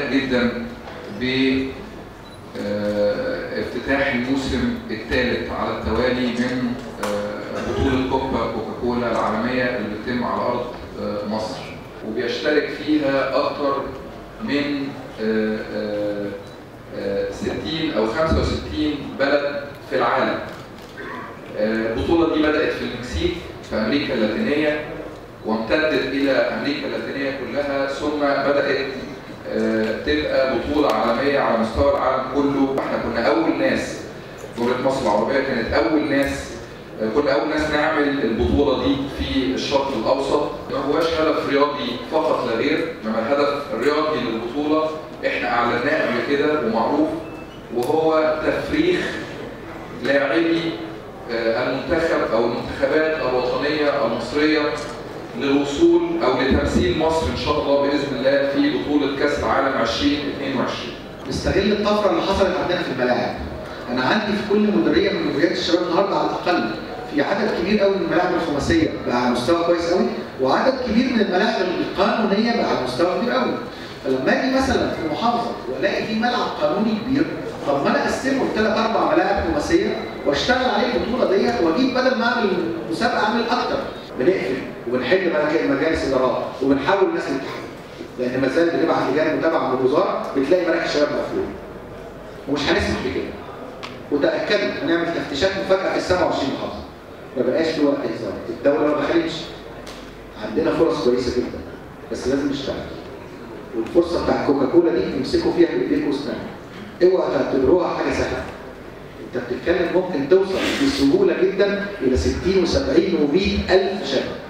سعداء جدا ب افتتاح الموسم الثالث على التوالي من بطولة كوبا كوكاكولا العالمية اللي بتتم على أرض مصر وبيشترك فيها أكثر من 60 أو 65 بلد في العالم البطولة دي بدأت في المكسيك في أمريكا اللاتينية وامتدت إلى أمريكا اللاتينية كلها ثم بدأت تبقى بطولة عالمية على مستوى العالم كله احنا كنا أول ناس جمهورية مصر العربية كانت أول ناس كنا أول ناس نعمل البطولة دي في الشرق الأوسط ما هواش هدف رياضي فقط لا غير إنما الهدف الرياضي للبطولة احنا أعلناه قبل كده ومعروف وهو تفريخ لاعبي المنتخب أو المنتخبات الوطنية المصرية للوصول او لتمثيل مصر ان شاء الله باذن الله في بطوله كاس العالم 2022 نستغل الطفره اللي حصلت عندنا في الملاعب انا عندي في كل مديريه من مديريات الشباب النهارده على الاقل في عدد كبير قوي من الملاعب الخماسيه بقى على مستوى كويس قوي وعدد كبير من الملاعب القانونيه بقى على مستوى كبير قوي فلما اجي مثلا في محافظه والاقي في ملعب قانوني كبير طب ما انا اقسمه لثلاث اربع ملاعب خماسيه واشتغل عليه البطوله ديت واجيب بدل ما اعمل مسابقه اعمل اكتر بنقفل وبنحل مجالس ادارات وبنحول الناس للاتحاد لان ما زال بنبعت لجان متابعه من الوزاره بتلاقي مراكز شباب مقفوله ومش هنسمح بكده وتاكدوا هنعمل تفتيشات مفاجاه في ال 27 محافظه ما بقاش في وقت هزار الدوله ما دخلتش عندنا فرص كويسه جدا بس لازم نشتغل والفرصه بتاع كوكاكولا دي تمسكوا فيها بايديكم واسنانكم اوعوا تعتبروها حاجه سهله انت بتتكلم ممكن توصل بسهوله جدا الى 60 و70 و100 الف شاب